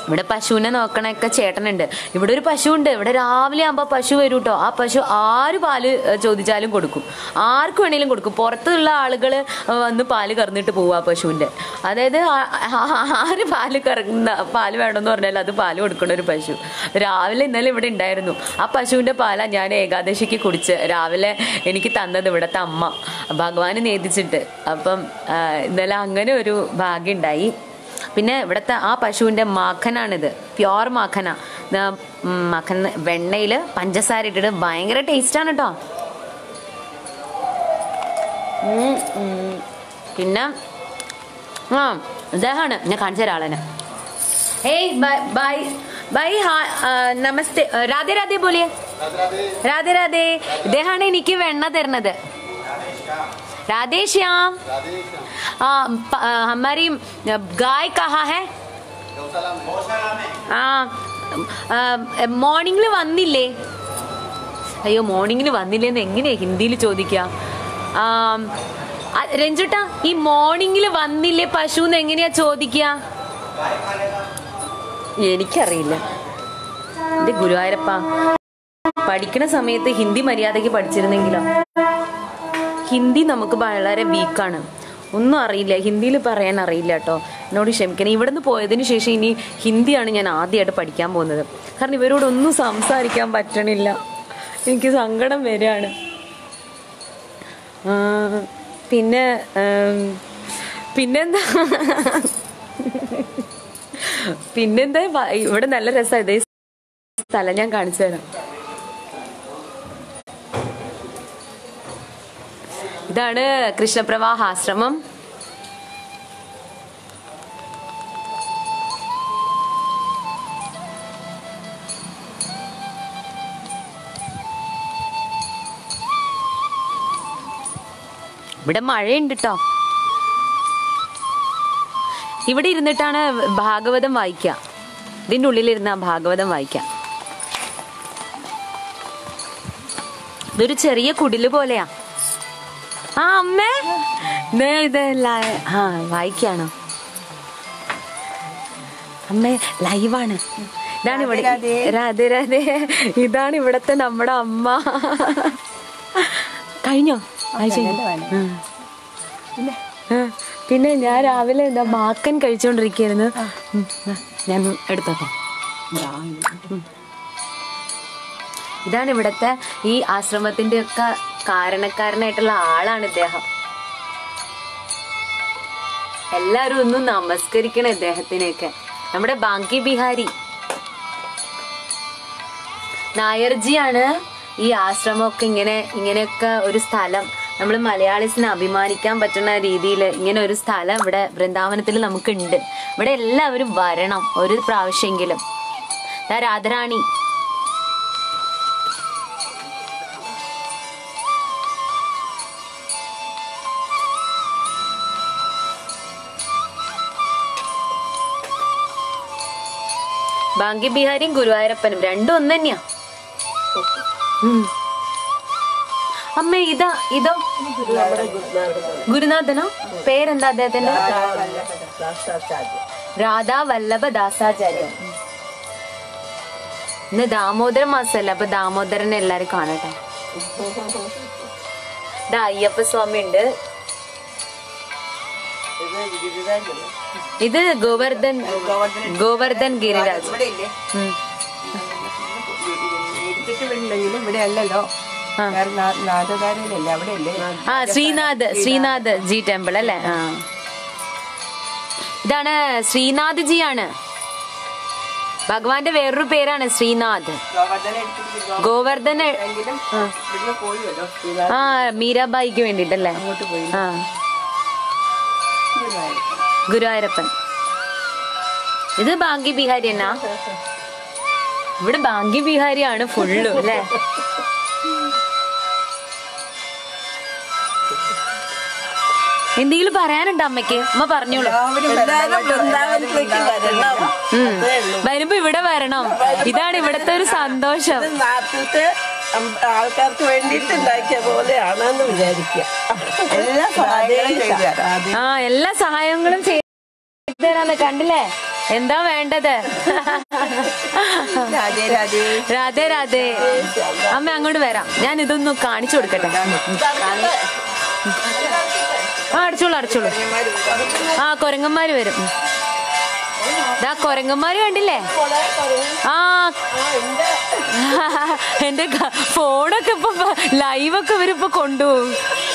ഇവിടെ പശുവിനെ നോക്കണൊക്കെ ചേട്ടനുണ്ട് ഇവിടെ ഒരു പശു ഉണ്ട് ഇവിടെ രാവിലെ ആകുമ്പോൾ പശു വരും കേട്ടോ ആ പശു ആര് പാല് ഏ, ചോദിച്ചാലും കൊടുക്കും ആർക്ക് വേണേലും കൊടുക്കും പുറത്തുള്ള ആളുകൾ വന്ന് പാല് കറന്നിട്ട് പോകും ആ പശുവിൻ്റെ അതായത് ആ- ആ- ആര് പാല് കറങ്ങുന്ന പാല് വേണമെന്ന് പറഞ്ഞാൽ അത് പാല് കൊടുക്കുന്ന ഒരു പശു രാവിലെ ഇന്നലെ ഇവിടെ ഉണ്ടായിരുന്നു ആ പശുവിൻ്റെ പാലാ ഞാൻ ഏകാദശിക്ക് കുടിച്ച് രാവിലെ എനിക്ക് തന്നത് ഇവിടുത്തെ അമ്മ ഭഗവാന് നേദിച്ചിട്ട് അപ്പം ആ, ഇന്നലെ അങ്ങനെ ഒരു ഭാഗ്യം ഉണ്ടായി പിന്നെ ഇവിടുത്തെ ആ പശുവിൻ്റെ മാഖനാണിത് പ്യോർ മാഖന ദാ, ഉം, മഖൻ വെണ്ണയിൽ പഞ്ചസാര ഇട്ടിട്ട് ഭയങ്കര ടേസ്റ്റാണ് കേട്ടോ ഉം, ഉം. പിന്നെ ആ ഇദ്ദേഹമാണ് ഞാൻ കാണിച്ച ഒരാളെന്നെ ഏയ് ബൈ ബൈ ബൈ ഹാ- ആ, നമസ്തേ ആ, രാധേ രാധേ ബോലിയെ രാധേ രാധേ ഇദ്ദേഹമാണ് എനിക്ക് വെണ്ണ തരുന്നത് രാധേ ശ്യാം ആ പ- ആ, हमारी गाय कहाँ है ആ മോർണിംഗിൽ വന്നില്ലേ അയ്യോ മോർണിംഗിൽ വന്നില്ലേന്ന് എങ്ങനെയാ ഹിന്ദിയിൽ ചോദിക്കുക ആ, ആ, രഞ്ജുട്ടാ ഈ മോർണിംഗിൽ വന്നില്ലേ പശു എന്ന് എങ്ങനെയാ ചോദിക്കുക എനിക്കറിയില്ല എന്റെ ഗുരുവായൂരപ്പ പഠിക്കണ സമയത്ത് ഹിന്ദി മര്യാദയ്ക്ക് പഠിച്ചിരുന്നെങ്കിലോ ഹിന്ദി നമുക്ക് വളരെ വീക്കാണ് ഒന്നും അറിയില്ല ഹിന്ദിയിൽ പറയാൻ അറിയില്ല കേട്ടോ എന്നോട് ക്ഷമിക്കണം ഇവിടുന്ന് പോയതിന് ശേഷം ഇനി ഹിന്ദിയാണ് ഞാൻ ആദ്യമായിട്ട് പഠിക്കാൻ പോകുന്നത് കാരണം ഇവരോടൊന്നും സംസാരിക്കാൻ പറ്റണില്ല എനിക്ക് സങ്കടം വരികയാണ് ആ, പിന്നെ ഉം, പിന്നെന്താ പിന്നെന്താ വ- ഇവിടെ നല്ല രസമാണ് ഇതേ സ്ഥലം ഞാൻ കാണിച്ചു തരാം ഇതാണ് കൃഷ്ണപ്രവാഹ ആശ്രമം ഇവിടെ മഴയുണ്ട് കേട്ടോ ഇവിടെ ഇരുന്നിട്ടാണ് ഭാഗവതം വായിക്കുക ഇതിൻ്റെ ഉള്ളിലിരുന്ന ഭാഗവതം വായിക്കാം ഇതൊരു ചെറിയ കുടില് പോലെയാ ആ അമ്മേ ദേ ഇത് ലൈ- ആ വായിക്കാണോ അമ്മേ ലൈവാണ് ഇതാണ് ഇവിടെ രാധേ രാധേ ഇതാണ് ഇവിടത്തെ നമ്മുടെ അമ്മ കഴിഞ്ഞോ വായിച്ചു കഴിഞ്ഞോ? ആ. ആ, പിന്നെ ഞാൻ രാവിലെ എന്താ മാക്കൻ കഴിച്ചോണ്ടിരിക്കുന്നു ഞാൻ എടുത്തോട്ടെ ഉം. ഇതാണ് ഇവിടത്തെ ഈ ആശ്രമത്തിന്റെ ഒക്കെ കാരണക്കാരനായിട്ടുള്ള ആളാണ് ഇദ്ദേഹം എല്ലാരും ഒന്ന് നമസ്കരിക്കണം ഇദ്ദേഹത്തിനെയൊക്കെ നമ്മുടെ ബാങ്കി ബിഹാരി നായർജിയാണ് ഈ ആശ്രമമൊക്കെ ഇങ്ങനെ ഇങ്ങനെയൊക്കെ ഒരു സ്ഥലം നമ്മൾ മലയാളീസിന് അഭിമാനിക്കാൻ പറ്റുന്ന രീതിയിൽ ഇങ്ങനെ ഒരു സ്ഥലം ഇവിടെ വൃന്ദാവനത്തിൽ നമുക്കുണ്ട് ഇവിടെ എല്ലാവരും വരണം ഒരു പ്രാവശ്യമെങ്കിലും ദാ രാധറാണി ബാങ്കി ബിഹാരിയും ഗുരുവായൂരപ്പനും രണ്ടും ഒന്ന് തന്നെയാ ഉം. അമ്മ ഇതാ ഇതോ ഗുരുനാഥനോ പേരെന്താ അദ്ദേഹത്തിന്റെ രാധാ വല്ലഭ ദാസാചാര്യ ഇന്ന് ദാമോദര മാസമല്ല അപ്പൊ ദാമോദരനെ എല്ലാരും കാണട്ടെ ഇതാ അയ്യപ്പ സ്വാമി ഉണ്ട് ഇത് ഗോവർദ്ധൻ ഗോവർദ്ധൻ ഗിരിരാജ് ഉം. എടുത്തിട്ടുണ്ടെങ്കിലും ഇവിടെ അല്ലല്ലോ വേറെ നാ- നാദകാരനല്ലേ അവിടെ അല്ലേ ആ ശ്രീനാഥ് ശ്രീനാഥ് ജി ടെമ്പിൾ അല്ലേ ആ ഇതാണ് ശ്രീനാഥ് ജി ആണ് ഭഗവാന്റെ വേറൊരു പേരാണ് ശ്രീനാഥ് ഗോവർദ്ധന എടുത്തിട്ട് ഗോവർദ്ധന എങ്കിലും ഇവിടുന്ന് പോയുമല്ലോ ശ്രീനാഥ് ആ മീരാബായിക്ക് വേണ്ടിട്ടല്ലേ അങ്ങോട്ട് പോയി ആ ഗുരുവായൂരപ്പൻ ഇത് ബാങ്കി ബിഹാരി എന്നാ ഇവിടെ ബാങ്കി ബിഹാരിയാണ് ഫുള്ള് അല്ലേ എന്തെങ്കിലും പറയാനുണ്ടോ അമ്മയ്ക്ക് അമ്മ പറഞ്ഞോളൂ എല്ലാവരും വൃന്ദാവനത്തിലേക്ക് വരണം ഉം. വരുമ്പോ ഇവിടെ വരണം ഇതാണ് ഇവിടത്തെ ഒരു സന്തോഷം നാട്ടിലത്തെ അം- ആൾക്കാർക്ക് വേണ്ടിയിട്ട് ഉണ്ടാക്കിയ പോലെയാണെന്ന് വിചാരിക്കുക എല്ലാ സഹായങ്ങളും ചെയ്തു ആ എല്ലാ സഹായങ്ങളും ചെയ്തു തരാന്ന് കണ്ടില്ലേ എന്താ വേണ്ടത് രാധേ രാധേ രാധേ രാധേ അമ്മ അങ്ങോട്ട് വരാം ഞാൻ ഇതൊന്ന് കാണിച്ചു കൊടുക്കട്ടെ ആ അടിച്ചോളൂ അടിച്ചോളൂ ആ കൊരങ്ങന്മാര് വരും ദാ കൊരങ്ങന്മാര് കണ്ടില്ലേ ആ എന്റെ ക- ഫോണൊക്കെ ഇപ്പൊ ലൈവൊക്കെ ഇവരിപ്പൊ കൊണ്ടുപോകും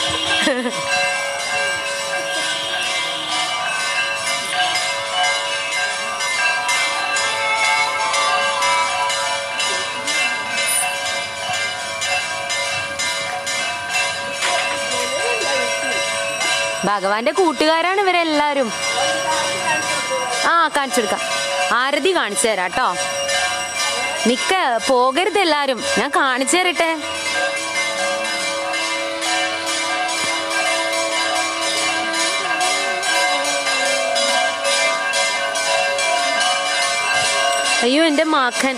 ഭഗവാന്റെ കൂട്ടുകാരാണ് ഇവരെല്ലാരും ആ കാണിച്ചു കൊടുക്കാം ആരതി കാണിച്ചു തരാം കേട്ടോ നിക്ക പോകരുത് എല്ലാരും ഞാൻ കാണിച്ചു തരട്ടെ അയ്യോ എന്റെ മാഖൻ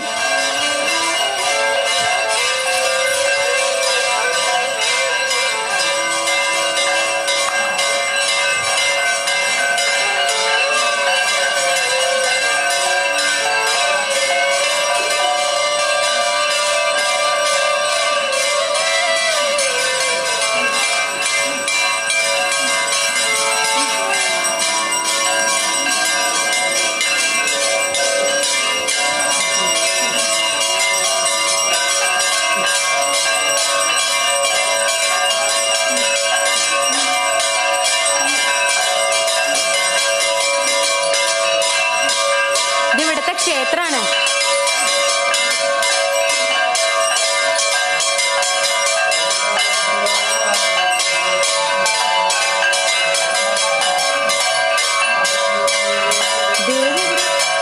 ഇത് ഇവിടുത്തെ ക്ഷേത്രാണ് ദേവി എവിടെ?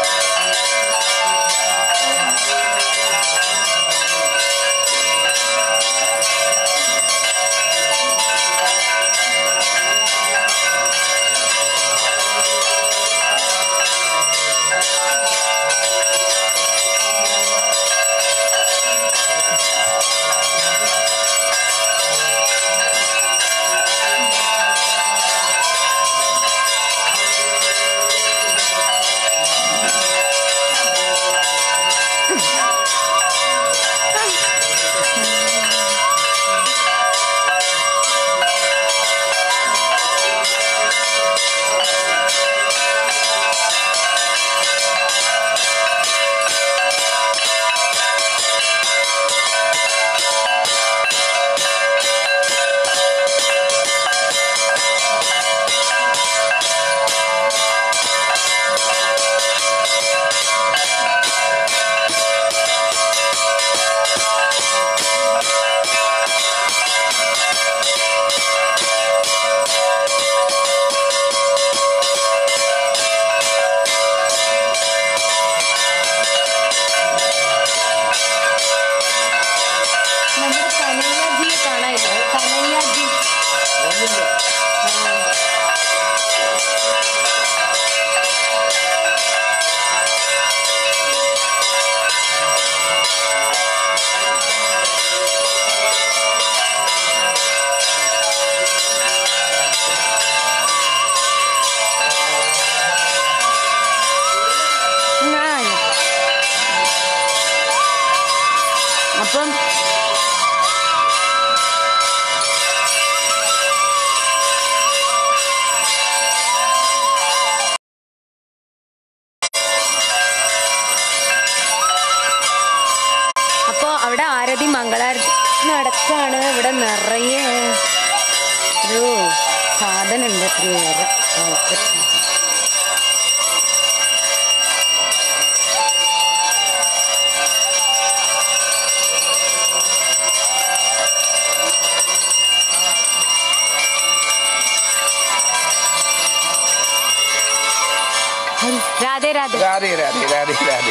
നമ്മുടെ കനയ്യജിയെ കാണാനില്ല കനയ്യജി അപ്പം അപ്പോ അവിടെ ആരതി മംഗളാരതി നടക്കാണ് ഇവിടെ നിറയെ ഒരു സാധനമുണ്ട് വേറെ ഓക്കെ രാധേ രാധേ രാധേ രാധേ രാധേ രാധേ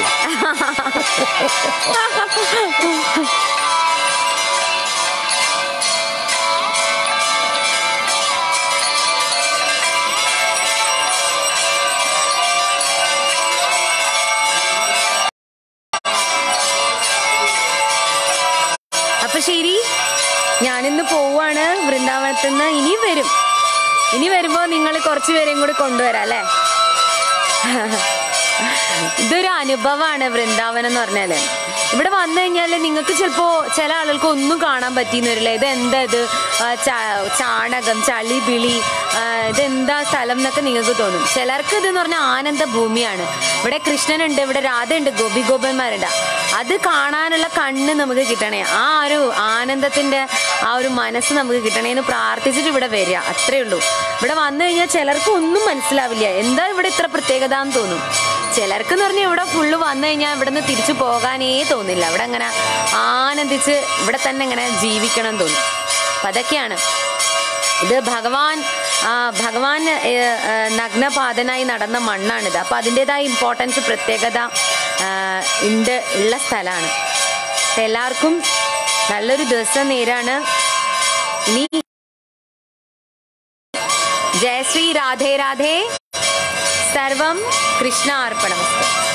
അപ്പൊ ശരി ഞാനിന്ന് പോവാണ് വൃന്ദാവനത്തിൽ നിന്ന് ഇനിയും വരും ഇനി വരുമ്പോ നിങ്ങൾ കുറച്ചു പേരെയും കൂടി കൊണ്ടുവരാം അല്ലേ ഇതൊരു അനുഭവമാണ് വൃന്ദാവനം എന്ന് പറഞ്ഞാല് ഇവിടെ വന്നു കഴിഞ്ഞാല് നിങ്ങൾക്ക് ചിലപ്പോ ചില ആളുകൾക്ക് ഒന്നും കാണാൻ പറ്റിയെന്ന് വരില്ല ഇത് എന്താ ഇത് ആ, ചാ- ചാണകം ചളി പിളി ആ, ഇതെന്താ സ്ഥലം എന്നൊക്കെ നിങ്ങൾക്ക് തോന്നും ചിലർക്ക് ഇതെന്ന് പറഞ്ഞാൽ ആനന്ദ ഭൂമിയാണ് ഇവിടെ കൃഷ്ണനുണ്ട് ഇവിടെ രാധയുണ്ട് ഗോപി ഗോപന്മാരുണ്ട് അത് കാണാനുള്ള കണ്ണ് നമുക്ക് കിട്ടണേ ആ ഒരു ആനന്ദത്തിന്റെ ആ ഒരു മനസ്സ് നമുക്ക് കിട്ടണേ എന്ന് പ്രാർത്ഥിച്ചിട്ട് ഇവിടെ വരിക അത്രേ ഉള്ളൂ ഇവിടെ വന്നു കഴിഞ്ഞാൽ ചിലർക്ക് ഒന്നും മനസ്സിലാവില്ല എന്താ ഇവിടെ ഇത്ര പ്രത്യേകത എന്ന് തോന്നും ചിലർക്ക് എന്ന് പറഞ്ഞാൽ ഇവിടെ ഫുള്ള് വന്നു കഴിഞ്ഞാൽ ഇവിടെ നിന്ന് തിരിച്ചു പോകാനേ തോന്നില്ല ഇവിടെ അങ്ങനെ ആനന്ദിച്ച് ഇവിടെ തന്നെ ഇങ്ങനെ ജീവിക്കണം എന്ന് തോന്നും അപ്പൊ അതൊക്കെയാണ് ഇത് ഭഗവാൻ ആ, ഭഗവാൻ ഏ, ഏ, നഗ്നപാതനായി നടന്ന മണ്ണാണിത് അപ്പൊ അതിൻ്റെതായ ഇമ്പോർട്ടൻസ് പ്രത്യേകത ആ, ഉണ്ട് ഉള്ള സ്ഥലമാണ് അപ്പൊ എല്ലാവർക്കും നല്ലൊരു ദിവസം നേരാണ് ഇനി ജയശ്രീ രാധേ രാധേ സർവം കൃഷ്ണ അർപ്പണമസ്തു